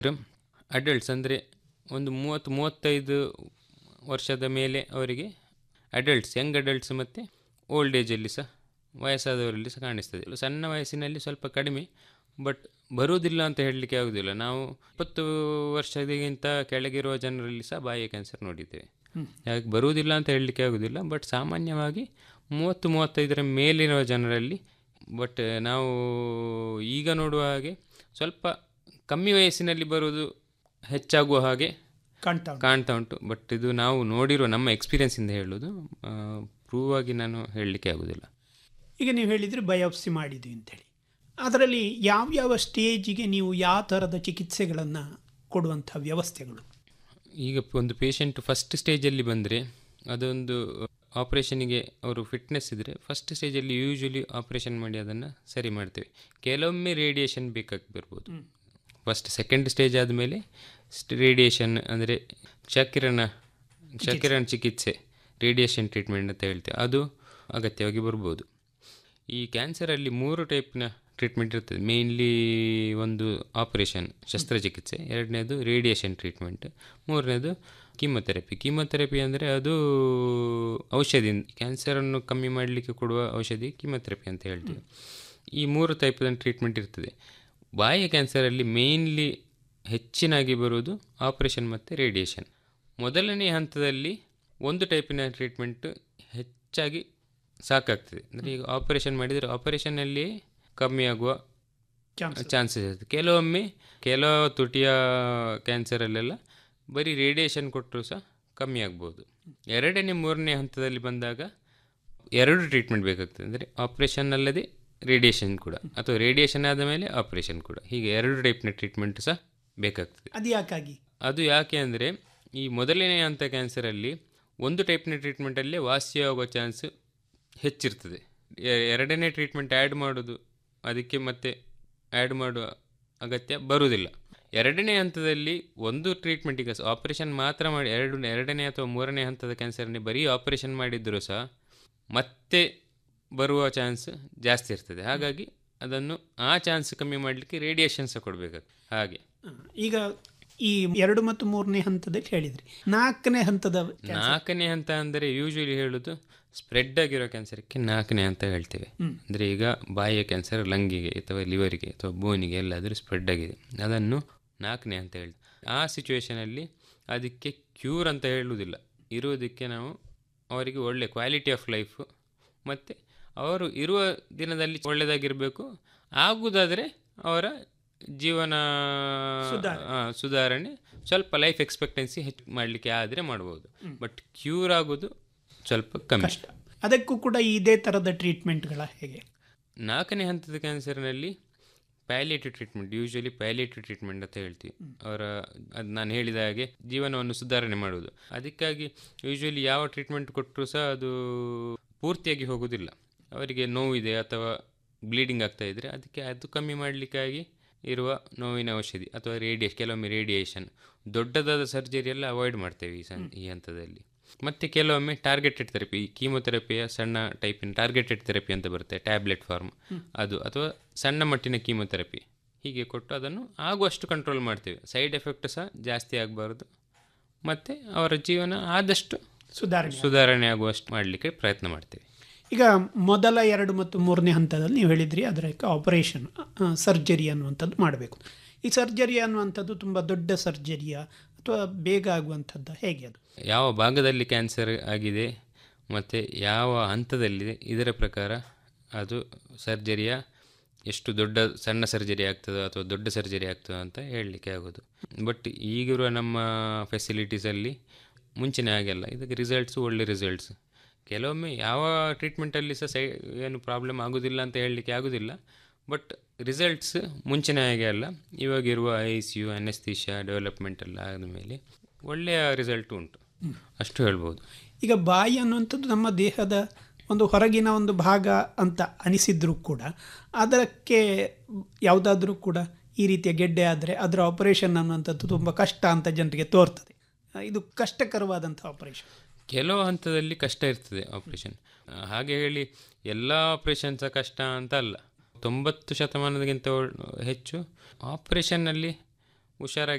Adults ಅಂದರೆ ಒಂದು ಮೂವತ್ತು ಮೂವತ್ತೈದು ವರ್ಷದ ಮೇಲೆ ಅವರಿಗೆ ಅಡಲ್ಟ್ಸ್ ಯಂಗ್ ಅಡಲ್ಟ್ಸ್ ಮತ್ತು ಓಲ್ಡ್ ಏಜಲ್ಲಿ ಸಹ ವಯಸ್ಸಾದವರಲ್ಲಿ ಸಹ ಕಾಣಿಸ್ತದೆ ಸಣ್ಣ ವಯಸ್ಸಿನಲ್ಲಿ ಸ್ವಲ್ಪ ಕಡಿಮೆ ಬಟ್ ಬರುವುದಿಲ್ಲ ಅಂತ ಹೇಳಲಿಕ್ಕೆ ಆಗೋದಿಲ್ಲ ನಾವು ಇಪ್ಪತ್ತು ವರ್ಷದಿಗಿಂತ ಕೆಳಗಿರುವ ಜನರಲ್ಲಿ ಸಹ ಬಾಯಿಯ ಕ್ಯಾನ್ಸರ್ ನೋಡಿದ್ದೇವೆ ಹಾಗೆ ಬರುವುದಿಲ್ಲ ಅಂತ ಹೇಳಲಿಕ್ಕೆ ಆಗೋದಿಲ್ಲ ಬಟ್ ಸಾಮಾನ್ಯವಾಗಿ ಮೂವತ್ತು ಮೂವತ್ತೈದರ ಮೇಲಿರುವ ಜನರಲ್ಲಿ ಬಟ್ ನಾವು ಈಗ ನೋಡುವ ಹಾಗೆ ಸ್ವಲ್ಪ ಕಮ್ಮಿ ವಯಸ್ಸಿನಲ್ಲಿ ಬರುವುದು ಹೆಚ್ಚಾಗುವ ಹಾಗೆ ಕಾಣ್ತಾ ಉಂಟು. ಕಾಣ್ತಾ ಉಂಟು ಬಟ್ ಇದು ನಾವು ನೋಡಿರುವ ನಮ್ಮ ಎಕ್ಸ್ಪೀರಿಯನ್ಸಿಂದ ಹೇಳೋದು ಪ್ರೂವ್ ಆಗಿ ನಾನು ಹೇಳಲಿಕ್ಕೆ ಆಗೋದಿಲ್ಲ ಈಗ ನೀವು ಹೇಳಿದರೆ ಬಯೋಪ್ಸಿ ಮಾಡಿದ್ವಿ ಅಂತೇಳಿ ಅದರಲ್ಲಿ ಯಾವ್ಯಾವ ಸ್ಟೇಜಿಗೆ ನೀವು ಯಾವ ಥರದ ಚಿಕಿತ್ಸೆಗಳನ್ನು ಕೊಡುವಂಥ ವ್ಯವಸ್ಥೆಗಳು ಈಗ ಒಂದು ಪೇಷಂಟ್ ಫಸ್ಟ್ ಸ್ಟೇಜಲ್ಲಿ ಬಂದರೆ ಅದೊಂದು ಆಪ್ರೇಷನಿಗೆ ಅವರು ಫಿಟ್ನೆಸ್ ಇದ್ದರೆ ಫಸ್ಟ್ ಸ್ಟೇಜಲ್ಲಿ ಯೂಶ್ವಲಿ ಆಪ್ರೇಷನ್ ಮಾಡಿ ಅದನ್ನು ಸರಿ ಮಾಡ್ತೇವೆ ಕೆಲವೊಮ್ಮೆ ರೇಡಿಯೇಷನ್ ಬೇಕಾಗಿ ಬರ್ಬೋದು ಫಸ್ಟ್ ಸೆಕೆಂಡ್ ಸ್ಟೇಜ್ ಆದಮೇಲೆ ರೇಡಿಯೇಷನ್ ಅಂದರೆ ಕ್ಷಕಿರಣ ಕ್ಷಕಿರಣ ಚಿಕಿತ್ಸೆ ರೇಡಿಯೇಷನ್ ಟ್ರೀಟ್ಮೆಂಟ್ ಅಂತ ಹೇಳ್ತೇವೆ ಅದು ಅಗತ್ಯವಾಗಿ ಬರ್ಬೋದು ಈ ಕ್ಯಾನ್ಸರಲ್ಲಿ ಮೂರು ಟೈಪ್ನ ಟ್ರೀಟ್ಮೆಂಟ್ ಇರ್ತದೆ ಮೇಯ್ನ್ಲಿ ಒಂದು ಆಪರೇಷನ್ ಶಸ್ತ್ರಚಿಕಿತ್ಸೆ ಎರಡನೇದು ರೇಡಿಯೇಷನ್ ಟ್ರೀಟ್ಮೆಂಟ್ ಮೂರನೇದು ಕೀಮೊಥೆರಪಿ ಕೀಮೊಥೆರಪಿ ಅಂದರೆ ಅದು ಔಷಧಿ ಕ್ಯಾನ್ಸರನ್ನು ಕಮ್ಮಿ ಮಾಡಲಿಕ್ಕೆ ಕೊಡುವ ಔಷಧಿ ಕೀಮೊಥೆರಪಿ ಅಂತ ಹೇಳ್ತೀವಿ ಈ ಮೂರು ಟೈಪ್ದ ಟ್ರೀಟ್ಮೆಂಟ್ ಇರ್ತದೆ ಬಾಯಿಯ ಕ್ಯಾನ್ಸರಲ್ಲಿ ಮೇಯ್ನ್ಲಿ ಹೆಚ್ಚಿನಾಗಿ ಬರುವುದು ಆಪರೇಷನ್ ಮತ್ತು ರೇಡಿಯೇಷನ್ ಮೊದಲನೇ ಹಂತದಲ್ಲಿ ಒಂದು ಟೈಪಿನ ಟ್ರೀಟ್ಮೆಂಟ್ ಹೆಚ್ಚಾಗಿ ಸಾಕಾಗ್ತದೆ ಅಂದರೆ ಈಗ ಆಪರೇಷನ್ ಮಾಡಿದರೆ ಆಪರೇಷನ್ನಲ್ಲಿ ಕಮ್ಮಿ ಆಗುವ ಚಾನ್ಸಸ್ ಇರುತ್ತೆ ಕೆಲವೊಮ್ಮೆ ಕೆಲವು ತುಟಿಯ ಕ್ಯಾನ್ಸರಲ್ಲೆಲ್ಲ ಬರೀ ರೇಡಿಯೇಷನ್ ಕೊಟ್ಟರು ಸಹ ಕಮ್ಮಿ ಆಗ್ಬೋದು ಎರಡನೇ ಮೂರನೇ ಹಂತದಲ್ಲಿ ಬಂದಾಗ ಎರಡು ಟ್ರೀಟ್ಮೆಂಟ್ ಬೇಕಾಗ್ತದೆ ಅಂದರೆ ಆಪ್ರೇಷನ್ ಅಲ್ಲದೆ ರೇಡಿಯೇಷನ್ ಕೂಡ ಅಥವಾ ರೇಡಿಯೇಷನ್ ಆದ ಮೇಲೆ ಆಪ್ರೇಷನ್ ಕೂಡ ಹೀಗೆ ಎರಡು ಟೈಪ್ನ ಟ್ರೀಟ್ಮೆಂಟ್ ಸಹ ಬೇಕಾಗ್ತದೆ ಅದು ಯಾಕಾಗಿ ಅದು ಯಾಕೆ ಅಂದರೆ ಈ ಮೊದಲನೇ ಹಂತ ಕ್ಯಾನ್ಸರಲ್ಲಿ ಒಂದು ಟೈಪ್ನ ಟ್ರೀಟ್ಮೆಂಟಲ್ಲೇ ವಾಸಿಯಾಗುವ ಚಾನ್ಸ್ ಹೆಚ್ಚಿರ್ತದೆ ಎ- ಎರಡನೇ ಟ್ರೀಟ್ಮೆಂಟ್ ಆ್ಯಡ್ ಮಾಡೋದು ಅದಕ್ಕೆ ಮತ್ತೆ ಆ್ಯಡ್ ಮಾಡುವ ಅಗತ್ಯ ಬರುವುದಿಲ್ಲ ಎರಡನೇ ಹಂತದಲ್ಲಿ ಒಂದು ಟ್ರೀಟ್ಮೆಂಟ್ ಈಗ ಆಪರೇಷನ್ ಮಾತ್ರ ಮಾಡಿ ಎರಡು ಎರಡನೇ ಅಥವಾ ಮೂರನೇ ಹಂತದ ಕ್ಯಾನ್ಸರ್ನೇ ಬರೀ ಆಪರೇಷನ್ ಮಾಡಿದ್ದರೂ ಸಹ ಮತ್ತೆ ಬರುವ ಚಾನ್ಸ್ ಜಾಸ್ತಿ ಇರ್ತದೆ ಹಾಗಾಗಿ ಅದನ್ನು ಆ ಚಾನ್ಸ್ ಕಮ್ಮಿ ಮಾಡಲಿಕ್ಕೆ ರೇಡಿಯೇಷನ್ ಸಹ ಕೊಡಬೇಕಾಗ್ತದೆ ಹಾಗೆ ಈಗ ಈ ಎರಡು ಮತ್ತು ಮೂರನೇ ಹಂತದಲ್ಲಿ ಹೇಳಿದ್ರಿ ನಾಲ್ಕನೇ ಹಂತದ cancer. ನಾಲ್ಕನೇ ಹಂತ ಅಂದರೆ ಯೂಶುವಲಿ ಹೇಳೋದು ಸ್ಪ್ರೆಡ್ ಆಗಿರೋ ಕ್ಯಾನ್ಸರ್ಗೆ ನಾಲ್ಕನೇ ಹಂತ ಹೇಳ್ತೇವೆ ಹ್ಮ್. ಅಂದರೆ ಈಗ ಬಾಯಿಯ ಕ್ಯಾನ್ಸರ್ ಲಂಗಿಗೆ ಅಥವಾ ಲಿವರಿಗೆ ಅಥವಾ ಬೋನಿಗೆ ಎಲ್ಲಾದರೂ ಸ್ಪ್ರೆಡ್ ಆಗಿದೆ ಅದನ್ನು ನಾಲ್ಕನೇ ಹಂತ ಹೇಳ್ತೇವೆ ಆ ಸಿಚುವೇಷನಲ್ಲಿ ಅದಕ್ಕೆ ಕ್ಯೂರ್ ಅಂತ ಹೇಳುವುದಿಲ್ಲ ಇರುವುದಕ್ಕೆ ನಾವು ಅವರಿಗೆ ಒಳ್ಳೆ ಕ್ವಾಲಿಟಿ ಆಫ್ ಲೈಫು ಮತ್ತು ಅವರು ಇರುವ ದಿನದಲ್ಲಿ ಒಳ್ಳೆಯದಾಗಿರಬೇಕು ಆಗುವುದಾದರೆ ಅವರ ಜೀವನ ಸುಧಾರಣೆ. ಆ, ಸುಧಾರಣೆ ಸ್ವಲ್ಪ ಲೈಫ್ ಎಕ್ಸ್ಪೆಕ್ಟೆನ್ಸಿ ಹೆಚ್ಚು ಮಾಡಲಿಕ್ಕೆ ಆದರೆ ಮಾಡ್ಬೋದು ಬಟ್ ಕ್ಯೂರ್ ಆಗೋದು ಸ್ವಲ್ಪ ಕಮ್ಮಿ ಕಷ್ಟ ಅದಕ್ಕೂ ಕೂಡ ಇದೇ ಥರದ ಟ್ರೀಟ್ಮೆಂಟ್ಗಳ ಹೇಗೆ ನಾಲ್ಕನೇ ಹಂತದ ಕ್ಯಾನ್ಸರ್ನಲ್ಲಿ palliative treatment usually palliative treatment ಅಂತ ಹೇಳ್ತೀವಿ ಅವರ ಅದು ನಾನು ಹೇಳಿದ ಹಾಗೆ ಜೀವನವನ್ನು ಸುಧಾರಣೆ ಮಾಡುವುದು ಅದಕ್ಕಾಗಿ ಯೂಶಲಿ ಯಾವ ಟ್ರೀಟ್ಮೆಂಟ್ ಕೊಟ್ಟರೂ ಸಹ ಅದು ಪೂರ್ತಿಯಾಗಿ ಹೋಗೋದಿಲ್ಲ ಅವರಿಗೆ ನೋವಿದೆ ಅಥವಾ ಬ್ಲೀಡಿಂಗ್ ಆಗ್ತಾ ಇದ್ದರೆ ಅದಕ್ಕೆ ಅದು ಕಮ್ಮಿ ಮಾಡಲಿಕ್ಕಾಗಿ ಇರುವ ನೋವಿನ ಔಷಧಿ ಅಥವಾ ರೇಡಿಯೇಷನ್ ಕೆಲವೊಮ್ಮೆ ರೇಡಿಯೇಷನ್ ದೊಡ್ಡದಾದ ಸರ್ಜರಿ ಎಲ್ಲ ಅವಾಯ್ಡ್ ಮಾಡ್ತೇವೆ ಈ ಸಂ ಈ ಹಂತದಲ್ಲಿ ಮತ್ತು ಕೆಲವೊಮ್ಮೆ ಟಾರ್ಗೆಟೆಡ್ ಥೆರಪಿ ಈ ಕೀಮೊಥೆರಪಿಯ ಸಣ್ಣ ಟೈಪಿನ ಟಾರ್ಗೆಟೆಡ್ ಥೆರಪಿ ಅಂತ ಬರುತ್ತೆ ಟ್ಯಾಬ್ಲೆಟ್ ಫಾರ್ಮ್ ಅದು ಅಥವಾ ಸಣ್ಣ ಮಟ್ಟಿನ ಕೀಮೊಥೆರಪಿ ಹೀಗೆ ಕೊಟ್ಟು ಅದನ್ನು ಆಗುವಷ್ಟು ಕಂಟ್ರೋಲ್ ಮಾಡ್ತೇವೆ ಸೈಡ್ ಎಫೆಕ್ಟ್ ಸಹ ಜಾಸ್ತಿ ಆಗಬಾರ್ದು ಮತ್ತು ಅವರ ಜೀವನ ಆದಷ್ಟು ಸುಧಾರಣೆ ಸುಧಾರಣೆ ಆಗುವಷ್ಟು ಮಾಡಲಿಕ್ಕೆ ಪ್ರಯತ್ನ ಮಾಡ್ತೇವೆ ಈಗ ಮೊದಲ ಎರಡು ಮತ್ತು ಮೂರನೇ ಹಂತದಲ್ಲಿ ನೀವು ಹೇಳಿದ್ರಿ ಅದಕ್ಕೆ ಆಪರೇಷನ್ ಸರ್ಜರಿ ಅನ್ನುವಂಥದ್ದು ಮಾಡಬೇಕು ಈ ಸರ್ಜರಿ ಅನ್ನುವಂಥದ್ದು ತುಂಬ ದೊಡ್ಡ ಸರ್ಜರಿಯ ಅಥವಾ ಬೇಗ ಆಗುವಂಥದ್ದು ಹೇಗೆ ಅದು ಯಾವ ಭಾಗದಲ್ಲಿ ಕ್ಯಾನ್ಸರ್ ಆಗಿದೆ ಮತ್ತು ಯಾವ ಹಂತದಲ್ಲಿದೆ ಇದರ ಪ್ರಕಾರ ಅದು ಸರ್ಜರಿಯ ಎಷ್ಟು ದೊಡ್ಡ ಸಣ್ಣ ಸರ್ಜರಿ ಆಗ್ತದೋ ಅಥವಾ ದೊಡ್ಡ ಸರ್ಜರಿ ಆಗ್ತದೋ ಅಂತ ಹೇಳಲಿಕ್ಕೆ ಆಗೋದು ಬಟ್ ಈಗಿರುವ ನಮ್ಮ ಫೆಸಿಲಿಟೀಸಲ್ಲಿ ಮುಂಚಿನ ಹಾಗೆಲ್ಲ ಇದಕ್ಕೆ ರಿಸಲ್ಟ್ಸು ಒಳ್ಳೆ ರಿಸಲ್ಟ್ಸ್ ಕೆಲವೊಮ್ಮೆ ಯಾವ ಟ್ರೀಟ್ಮೆಂಟಲ್ಲಿ ಸಹ ಸೈ ಏನು ಪ್ರಾಬ್ಲಮ್ ಆಗೋದಿಲ್ಲ ಅಂತ ಹೇಳಲಿಕ್ಕೆ ಆಗೋದಿಲ್ಲ ಬಟ್ ರಿಸಲ್ಟ್ಸ್ ಮುಂಚಿನ ಹಾಗೆ ಅಲ್ಲ ಇವಾಗಿರುವ I C U anaesthesia development ಎಲ್ಲ ಆದಮೇಲೆ ಒಳ್ಳೆಯ ರಿಸಲ್ಟ್ ಉಂಟು ಅಷ್ಟು ಹೇಳ್ಬೋದು ಈಗ ಬಾಯಿ ಅನ್ನುವಂಥದ್ದು ನಮ್ಮ ದೇಹದ ಒಂದು ಹೊರಗಿನ ಒಂದು ಭಾಗ ಅಂತ ಅನಿಸಿದ್ರೂ ಕೂಡ ಅದಕ್ಕೆ ಯಾವುದಾದ್ರೂ ಕೂಡ ಈ ರೀತಿಯ ಗೆಡ್ಡೆ ಆದರೆ ಅದರ ಆಪರೇಷನ್ ಅನ್ನುವಂಥದ್ದು ತುಂಬ ಕಷ್ಟ ಅಂತ ಜನರಿಗೆ ತೋರ್ತದೆ ಇದು ಕಷ್ಟಕರವಾದಂಥ ಆಪರೇಷನ್ ಕೆಲವು ಹಂತದಲ್ಲಿ ಕಷ್ಟ ಇರ್ತದೆ ಆಪ್ರೇಷನ್ ಹಾಗೆ ಹೇಳಿ ಎಲ್ಲ ಆಪ್ರೇಷನ್ ಸಹ ಕಷ್ಟ ಅಂತ ಅಲ್ಲ ತೊಂಬತ್ತು ಶತಮಾನದಕ್ಕಿಂತ ಒಳ್- ಹೆಚ್ಚು ಆಪ್ರೇಷನ್ನಲ್ಲಿ ಹುಷಾರಾಗಿ